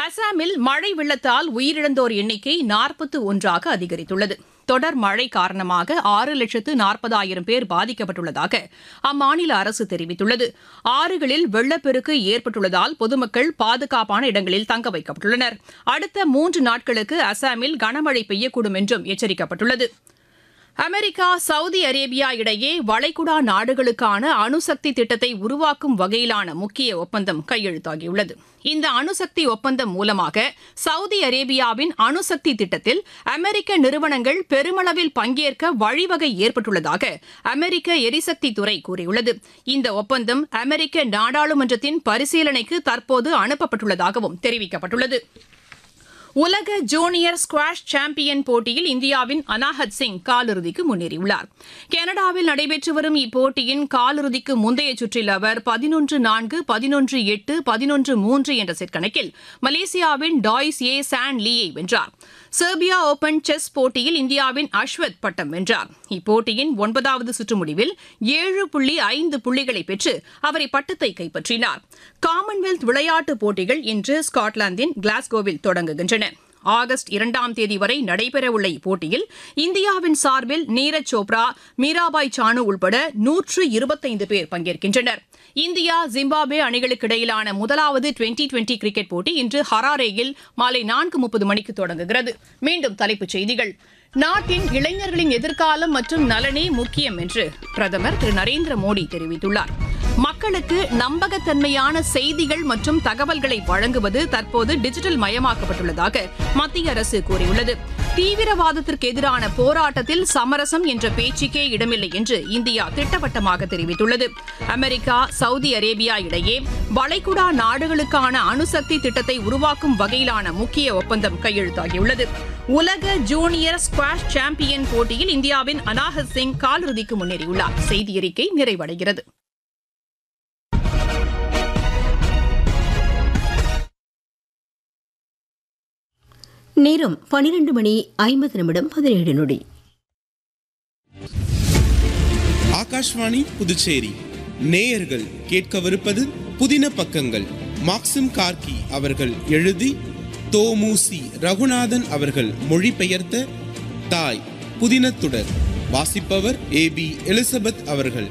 அசாமில் மழை வெள்ளத்தால் உயிரிழந்தோர் எண்ணிக்கை நாற்பத்து ஒன்றாக அதிகரித்துள்ளது தொடர் மழை காரணமாக ஆறு லட்சத்து நாற்பதாயிரம் பேர் பாதிக்கப்பட்டுள்ளதாக அம்மாநில அரசு தெரிவித்துள்ளது ஆறுகளில் வெள்ளப்பெருக்கு ஏற்பட்டுள்ளதால் பொதுமக்கள் பாதுகாப்பான இடங்களில் தங்க வைக்கப்பட்டுள்ளனர் அடுத்த மூன்று நாட்களுக்கு அசாமில் கனமழை பெய்யக்கூடும் என்றும் எச்சரிக்கப்பட்டுள்ளது அமெரிக்கா சவுதி அரேபியா இடையே வளைகுடா நாடுகளுக்கான அணுசக்தி திட்டத்தை உருவாக்கும் வகையிலான முக்கிய ஒப்பந்தம் கையெழுத்தாகியுள்ளது இந்த அணுசக்தி ஒப்பந்தம் மூலமாக சவுதி அரேபியாவின் அணுசக்தி திட்டத்தில் அமெரிக்க நிறுவனங்கள் பெருமளவில் பங்கேற்க வழிவகை ஏற்பட்டுள்ளதாக அமெரிக்க எரிசக்தி துறை கூறியுள்ளது இந்த ஒப்பந்தம் அமெரிக்க நாடாளுமன்றத்தின் பரிசீலனைக்கு தற்போது அனுப்பப்பட்டுள்ளதாகவும் தெரிவிக்கப்பட்டுள்ளது உலக ஜூனியர் ஸ்குவாஷ் சாம்பியன் போட்டியில் இந்தியாவின் அனாஹத் சிங் காலிறுதிக்கு முன்னேறியுள்ளார் கனடாவில் நடைபெற்று வரும் இப்போட்டியின் காலிறுதிக்கு முந்தைய சுற்றில் அவர் பதினொன்று நான்கு பதினொன்று எட்டு பதினொன்று மூன்று என்ற செட் கணக்கில் மலேசியாவின் டாய்ஸ் ஏ சான் லீயை வென்றார் செர்பியா ஓபன் செஸ் போட்டியில் இந்தியாவின் அஸ்வத் பட்டம் வென்றார் இப்போட்டியின் ஒன்பதாவது சுற்று முடிவில் ஏழு புள்ளி ஐந்து புள்ளிகளை பெற்று அவர் இப்பட்டத்தை கைப்பற்றினார் காமன்வெல்த் விளையாட்டுப் போட்டிகள் இன்று ஸ்காட்லாந்தின் கிளாஸ்கோவில் தொடங்குகின்றன ஆகஸ்ட் இரண்டாம் தேதி வரை நடைபெறவுள்ள இப்போட்டியில் இந்தியாவின் சார்பில் நீரஜ் சோப்ரா மீராபாய் சானு உள்பட நூற்று இருபத்தைந்து பேர் பங்கேற்கின்றனர் இந்தியா ஜிம்பாப்வே அணிகளுக்கு இடையிலான முதலாவது டுவெண்டி டுவெண்டி கிரிக்கெட் போட்டி இன்று ஹராரேயில் மாலை நான்கு முப்பது மணிக்கு தொடங்குகிறது மீண்டும் தலைப்புச் செய்திகள் நாட்டின் இளைஞர்களின் எதிர்காலம் மற்றும் நலனே முக்கியம் என்று பிரதமர் திரு நரேந்திர மோடி தெரிவித்துள்ளார் மக்களுக்கு நம்பகத்தன்மையான செய்திகள் மற்றும் தகவல்களை வழங்குவது தற்போது டிஜிட்டல் மயமாக்கப்பட்டுள்ளதாக மத்திய அரசு கூறியுள்ளது தீவிரவாதத்திற்கு எதிரான போராட்டத்தில் சமரசம் என்ற பேச்சுக்கே இடமில்லை என்று இந்தியா திட்டவட்டமாக தெரிவித்துள்ளது அமெரிக்கா சவுதி அரேபியா இடையே வளைகுடா நாடுகளுக்கான அணுசக்தி திட்டத்தை உருவாக்கும் வகையிலான முக்கிய ஒப்பந்தம் கையெழுத்தாகியுள்ளது உலக ஜூனியர் ஸ்குவாஷ் சாம்பியன் போட்டியில் இந்தியாவின் அனாஹத் சிங் காலிறுதிக்கு முன்னேறியுள்ளார் செய்தி அறிக்கை நிறைவடைகிறது நேரம் பனிரெண்டு மணி ஐம்பது நிமிடம் பதினேழு நொடி ஆகாஷ்வாணி புதுச்சேரி நேயர்கள் கேட்கவிருப்பது புதின பக்கங்கள் மாக்சிம் கார்கி அவர்கள் எழுதி தோமுசி ரகுநாதன் அவர்கள் மொழிபெயர்த்த தாய் புதினத்துடர் வாசிப்பவர் ஏ பி எலிசபெத் அவர்கள்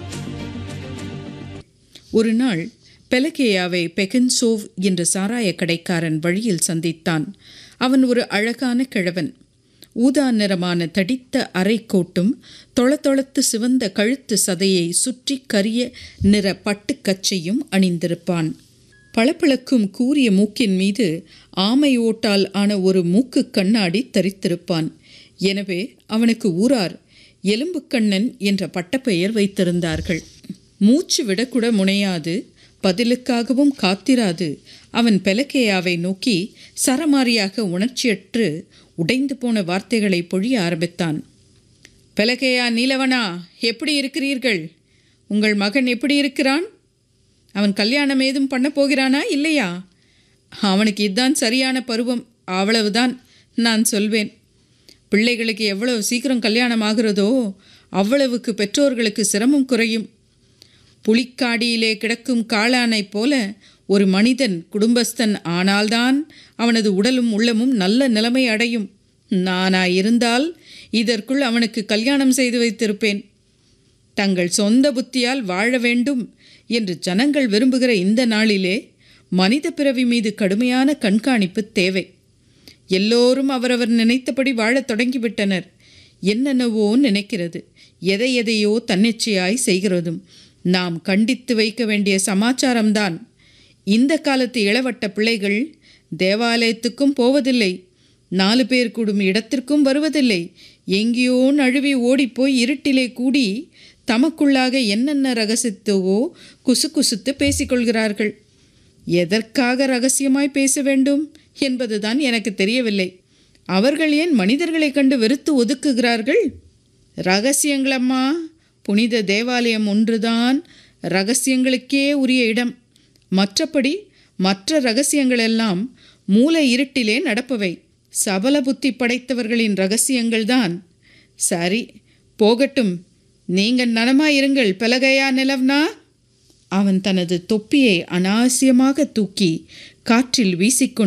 ஒரு நாள் பெலகேயாவை பெகன்சோவ் என்ற சாராய கடைக்காரன் வழியில் சந்தித்தான் அவன் ஒரு அழகான கிழவன் ஊதா நிறமான தடித்த அரைக்கோட்டும் தொளதொளத்து சிவந்த கழுத்து சதையை சுற்றி கரிய நிற பட்டுக்கச்சையும் அணிந்திருப்பான் பளபளக்கும் கூரிய மூக்கின் மீது ஆமை ஓட்டால் ஆன ஒரு மூக்கு கண்ணாடி தரித்திருப்பான் எனவே அவனுக்கு ஊரார் எலும்புக்கண்ணன் என்ற பட்டப்பெயர் வைத்திருந்தார்கள் மூச்சு விடக்கூட முனையாது பதிலுக்காகவும் காத்திராது அவன் பெலக்கேயாவை நோக்கி சரமாரியாக உணர்ச்சியற்று உடைந்து போன வார்த்தைகளை பொழிய ஆரம்பித்தான் பெலகேயா நீலவனா எப்படி இருக்கிறீர்கள் உங்கள் மகன் எப்படி இருக்கிறான் அவன் கல்யாணம் ஏதும் பண்ண போகிறானா இல்லையா அவனுக்கு இதுதான் சரியான பருவம் அவ்வளவுதான் நான் சொல்வேன் பிள்ளைகளுக்கு எவ்வளவு சீக்கிரம் கல்யாணம் ஆகிறதோ அவ்வளவுக்கு பெற்றோர்களுக்கு சிரமம் குறையும் புலிக்காடியிலே கிடக்கும் காளானைப் போல ஒரு மனிதன் குடும்பஸ்தன் ஆனால்தான் அவனது உடலும் உள்ளமும் நல்ல நிலைமை அடையும் நானாயிருந்தால் இதற்குள் அவனுக்கு கல்யாணம் செய்து வைத்திருப்பேன் தங்கள் சொந்த புத்தியால் வாழ வேண்டும் என்று ஜனங்கள் விரும்புகிற இந்த நாளிலே மனித பிறவி மீது கடுமையான கண்காணிப்பு தேவை எல்லோரும் அவரவர் நினைத்தபடி வாழத் தொடங்கிவிட்டனர் என்னென்னவோ நினைக்கிறது எதை எதையோ தன்னிச்சையாய் செய்கிறதும் நாம் கண்டித்து வைக்க வேண்டிய சமாச்சாரம்தான் இந்த காலத்து இளவட்ட பிள்ளைகள் தேவாலயத்துக்கும் போவதில்லை நாலு பேர் கூடும் இடத்திற்கும் வருவதில்லை எங்கேயோ நழுவி ஓடிப்போய் இருட்டிலே கூடி தமக்குள்ளாக என்னென்ன ரகசியத்தவோ குசு குசுத்து பேசிக்கொள்கிறார்கள் எதற்காக ரகசியமாய் பேச வேண்டும் என்பதுதான் எனக்கு தெரியவில்லை அவர்கள் ஏன் மனிதர்களைக் கண்டு வெறுத்து ஒதுக்குகிறார்கள் ரகசியங்களம்மா புனித தேவாலயம் ஒன்றுதான் ரகசியங்களுக்கே உரிய இடம் மற்றபடி மற்ற ரகசியங்களெல்லாம் மூல இருட்டிலே நடப்பவை சபல புத்தி படைத்தவர்களின் ரகசியங்கள்தான் சரி போகட்டும் நீங்கள் நலமாயிருங்கள் பலகையா நிலவ்னா அவன் தனது தொப்பியை அனாவசியமாக தூக்கி காற்றில் வீசிக்கொண்டு